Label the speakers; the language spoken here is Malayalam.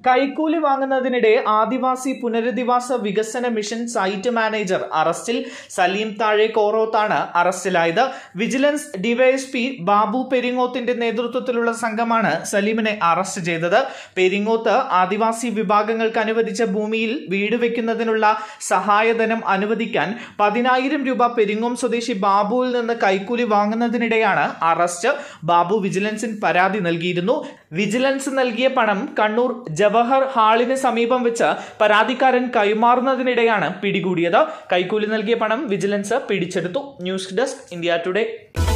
Speaker 1: കൈക്കൂലി വാങ്ങുന്നതിനിടെ ആദിവാസി പുനരധിവാസ വികസന മിഷൻ സൈറ്റ് മാനേജർ അറസ്റ്റിൽ സലീം താഴെ കോറോത്താണ് അറസ്റ്റിലായത് വിജിലൻസ് ഡിവൈഎസ്പി ബാബു പെരിങ്ങോത്തിന്റെ നേതൃത്വത്തിലുള്ള സംഘമാണ് സലീമിനെ അറസ്റ്റ് ചെയ്തത് പെരിങ്ങോത്ത് ആദിവാസി വിഭാഗങ്ങൾക്ക് അനുവദിച്ച ഭൂമിയിൽ വീട് വെക്കുന്നതിനുള്ള സഹായധനം അനുവദിക്കാൻ പതിനായിരം രൂപ പെരിങ്ങോം സ്വദേശി ബാബുവിൽ നിന്ന് കൈക്കൂലി വാങ്ങുന്നതിനിടെയാണ് അറസ്റ്റ് ബാബു വിജിലൻസിന് പരാതി നൽകിയിരുന്നു വിജിലൻസ് നൽകിയ പണം കണ്ണൂർ ജവഹർ ഹാളിന് സമീപം വെച്ച് പരാതിക്കാരൻ കൈമാറുന്നതിനിടെയാണ് പിടികൂടിയത് കൈക്കൂലി നൽകിയ പണം വിജിലൻസ് പിടിച്ചെടുത്തു ന്യൂസ് ഡെസ്ക് ഇന്ത്യ ടുഡേ